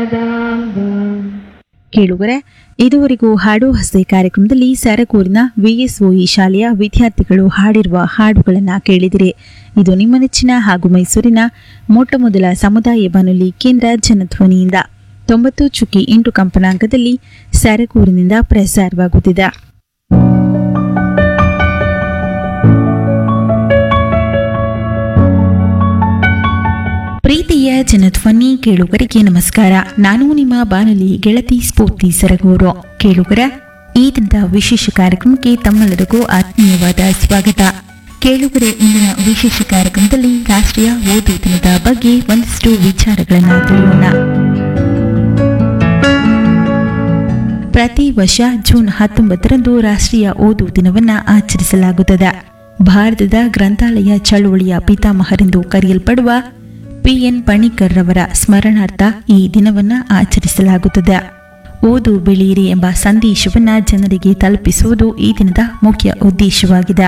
ಕೇಳುಗರೆ ಇದುವರೆಗೂ ಹಾಡು ಹಸೆ ಕಾರ್ಯಕ್ರಮದಲ್ಲಿ ಸರಗೂರಿನ ವಿಎಸ್ಒಇ ಶಾಲೆಯ ವಿದ್ಯಾರ್ಥಿಗಳು ಹಾಡಿರುವ ಹಾಡುಗಳನ್ನು ಕೇಳಿದಿರಿ ಇದು ನಿಮ್ಮ ನೆಚ್ಚಿನ ಹಾಗೂ ಮೈಸೂರಿನ ಮೊಟ್ಟ ಮೊದಲ ಸಮುದಾಯ ಬಾನುಲಿ ಕೇಂದ್ರ ಜನಧ್ವನಿಯಿಂದ ತೊಂಬತ್ತು ಚುಕ್ಕಿ ಎಂಟು ಕಂಪನಾಂಕದಲ್ಲಿ ಸರಗೂರಿನಿಂದ ಪ್ರಸಾರವಾಗುತ್ತಿದೆ ಪ್ರೀತಿಯ ಜನಧ್ವನಿ ಕೇಳುಗರಿಗೆ ನಮಸ್ಕಾರ ನಾನು ನಿಮ್ಮ ಬಾನುಲಿ ಗೆಳತಿ ಸ್ಫೂರ್ತಿ ಸರಗೂರು ಕೇಳುಗರ ಈ ದಿನದ ವಿಶೇಷ ಕಾರ್ಯಕ್ರಮಕ್ಕೆ ತಮ್ಮೆಲ್ಲರಿಗೂ ಆತ್ಮೀಯವಾದ ಸ್ವಾಗತ ಕೇಳುಗರೆ ಇಂದಿನ ವಿಶೇಷ ಕಾರ್ಯಕ್ರಮದಲ್ಲಿ ರಾಷ್ಟ್ರೀಯ ಓದು ದಿನದ ಬಗ್ಗೆ ಒಂದಷ್ಟು ವಿಚಾರಗಳನ್ನು ತಿಳಿಯೋಣ ಪ್ರತಿ ವರ್ಷ ಜೂನ್ ಹತ್ತೊಂಬತ್ತರಂದು ರಾಷ್ಟ್ರೀಯ ಓದು ದಿನವನ್ನು ಆಚರಿಸಲಾಗುತ್ತದೆ ಭಾರತದ ಗ್ರಂಥಾಲಯ ಚಳುವಳಿಯ ಪಿತಾಮಹರೆಂದು ಕರೆಯಲ್ಪಡುವ ಪಿಎನ್ ಪಣಿಕರ್ ರವರ ಸ್ಮರಣಾರ್ಥ ಈ ದಿನವನ್ನು ಆಚರಿಸಲಾಗುತ್ತದೆ ಓದು ಬೆಳೆಯಿರಿ ಎಂಬ ಸಂದೇಶವನ್ನು ಜನರಿಗೆ ತಲುಪಿಸುವುದು ಈ ದಿನದ ಮುಖ್ಯ ಉದ್ದೇಶವಾಗಿದೆ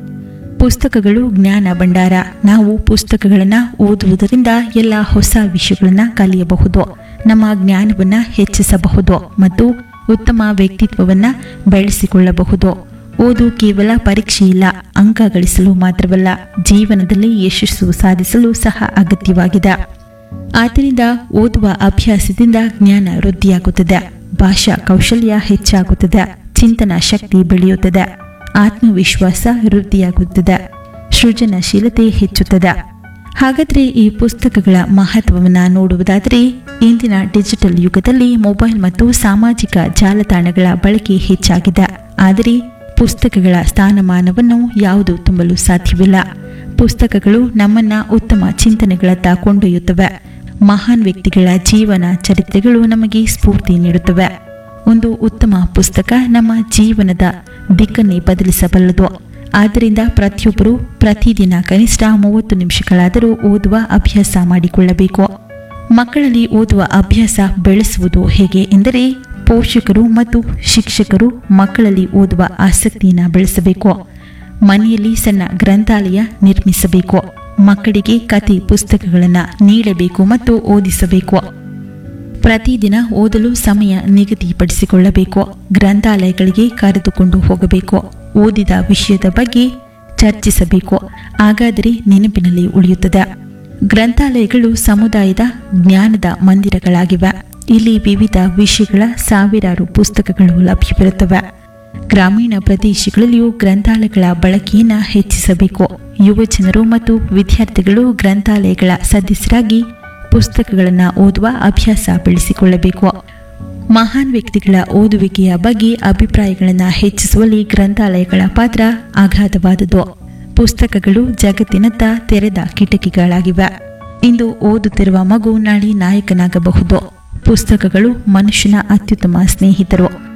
ಪುಸ್ತಕಗಳು ಜ್ಞಾನ ಭಂಡಾರ ನಾವು ಪುಸ್ತಕಗಳನ್ನು ಓದುವುದರಿಂದ ಎಲ್ಲ ಹೊಸ ವಿಷಯಗಳನ್ನು ಕಲಿಯಬಹುದು ನಮ್ಮ ಜ್ಞಾನವನ್ನು ಹೆಚ್ಚಿಸಬಹುದು ಮತ್ತು ಉತ್ತಮ ವ್ಯಕ್ತಿತ್ವವನ್ನು ಬೆಳೆಸಿಕೊಳ್ಳಬಹುದು ಓದು ಕೇವಲ ಪರೀಕ್ಷೆ ಇಲ್ಲ ಅಂಕ ಗಳಿಸಲು ಮಾತ್ರವಲ್ಲ ಜೀವನದಲ್ಲಿ ಯಶಸ್ಸು ಸಾಧಿಸಲು ಸಹ ಅಗತ್ಯವಾಗಿದೆ ಆದ್ದರಿಂದ ಓದುವ ಅಭ್ಯಾಸದಿಂದ ಜ್ಞಾನ ವೃದ್ಧಿಯಾಗುತ್ತದೆ ಭಾಷಾ ಕೌಶಲ್ಯ ಹೆಚ್ಚಾಗುತ್ತದೆ ಚಿಂತನಾ ಶಕ್ತಿ ಬೆಳೆಯುತ್ತದೆ ಆತ್ಮವಿಶ್ವಾಸ ವೃದ್ಧಿಯಾಗುತ್ತದೆ ಸೃಜನಶೀಲತೆ ಹೆಚ್ಚುತ್ತದೆ ಹಾಗಾದ್ರೆ ಈ ಪುಸ್ತಕಗಳ ಮಹತ್ವವನ್ನು ನೋಡುವುದಾದರೆ ಇಂದಿನ ಡಿಜಿಟಲ್ ಯುಗದಲ್ಲಿ ಮೊಬೈಲ್ ಮತ್ತು ಸಾಮಾಜಿಕ ಜಾಲತಾಣಗಳ ಬಳಕೆ ಹೆಚ್ಚಾಗಿದೆ ಆದರೆ ಪುಸ್ತಕಗಳ ಸ್ಥಾನಮಾನವನ್ನು ಯಾವುದು ತುಂಬಲು ಸಾಧ್ಯವಿಲ್ಲ ಪುಸ್ತಕಗಳು ನಮ್ಮನ್ನ ಉತ್ತಮ ಚಿಂತನೆಗಳತ್ತ ಕೊಂಡೊಯ್ಯುತ್ತವೆ ಮಹಾನ್ ವ್ಯಕ್ತಿಗಳ ಜೀವನ ಚರಿತ್ರೆಗಳು ನಮಗೆ ಸ್ಫೂರ್ತಿ ನೀಡುತ್ತವೆ ಒಂದು ಉತ್ತಮ ಪುಸ್ತಕ ನಮ್ಮ ಜೀವನದ ದಿಕ್ಕನ್ನೇ ಬದಲಿಸಬಲ್ಲದು ಆದ್ದರಿಂದ ಪ್ರತಿಯೊಬ್ಬರು ಪ್ರತಿದಿನ ಕನಿಷ್ಠ ಮೂವತ್ತು ನಿಮಿಷಗಳಾದರೂ ಓದುವ ಅಭ್ಯಾಸ ಮಾಡಿಕೊಳ್ಳಬೇಕು ಮಕ್ಕಳಲ್ಲಿ ಓದುವ ಅಭ್ಯಾಸ ಬೆಳೆಸುವುದು ಹೇಗೆ ಎಂದರೆ ಪೋಷಕರು ಮತ್ತು ಶಿಕ್ಷಕರು ಮಕ್ಕಳಲ್ಲಿ ಓದುವ ಆಸಕ್ತಿಯನ್ನು ಬೆಳೆಸಬೇಕು ಮನೆಯಲ್ಲಿ ಸಣ್ಣ ಗ್ರಂಥಾಲಯ ನಿರ್ಮಿಸಬೇಕು ಮಕ್ಕಳಿಗೆ ಕತೆ ಪುಸ್ತಕಗಳನ್ನು ನೀಡಬೇಕು ಮತ್ತು ಓದಿಸಬೇಕು ಪ್ರತಿದಿನ ಓದಲು ಸಮಯ ನಿಗದಿಪಡಿಸಿಕೊಳ್ಳಬೇಕು ಗ್ರಂಥಾಲಯಗಳಿಗೆ ಕರೆದುಕೊಂಡು ಹೋಗಬೇಕು ಓದಿದ ವಿಷಯದ ಬಗ್ಗೆ ಚರ್ಚಿಸಬೇಕು ಹಾಗಾದರೆ ನೆನಪಿನಲ್ಲಿ ಉಳಿಯುತ್ತದೆ ಗ್ರಂಥಾಲಯಗಳು ಸಮುದಾಯದ ಜ್ಞಾನದ ಮಂದಿರಗಳಾಗಿವೆ ಇಲ್ಲಿ ವಿವಿಧ ವಿಷಯಗಳ ಸಾವಿರಾರು ಪುಸ್ತಕಗಳು ಲಭ್ಯವಿರುತ್ತವೆ ಗ್ರಾಮೀಣ ಪ್ರದೇಶಗಳಲ್ಲಿಯೂ ಗ್ರಂಥಾಲಯಗಳ ಬಳಕೆಯನ್ನು ಹೆಚ್ಚಿಸಬೇಕು ಯುವ ಜನರು ಮತ್ತು ವಿದ್ಯಾರ್ಥಿಗಳು ಗ್ರಂಥಾಲಯಗಳ ಸದಸ್ಯರಾಗಿ ಪುಸ್ತಕಗಳನ್ನು ಓದುವ ಅಭ್ಯಾಸ ಬೆಳೆಸಿಕೊಳ್ಳಬೇಕು ಮಹಾನ್ ವ್ಯಕ್ತಿಗಳ ಓದುವಿಕೆಯ ಬಗ್ಗೆ ಅಭಿಪ್ರಾಯಗಳನ್ನು ಹೆಚ್ಚಿಸುವಲ್ಲಿ ಗ್ರಂಥಾಲಯಗಳ ಪಾತ್ರ ಅಗಾಧವಾದುದು ಪುಸ್ತಕಗಳು ಜಗತ್ತಿನತ್ತ ತೆರೆದ ಕಿಟಕಿಗಳಾಗಿವೆ ಇಂದು ಓದುತ್ತಿರುವ ಮಗು ನಾಳೆ ನಾಯಕನಾಗಬಹುದು ಪುಸ್ತಕಗಳು ಮನುಷ್ಯನ ಅತ್ಯುತ್ತಮ ಸ್ನೇಹಿತರು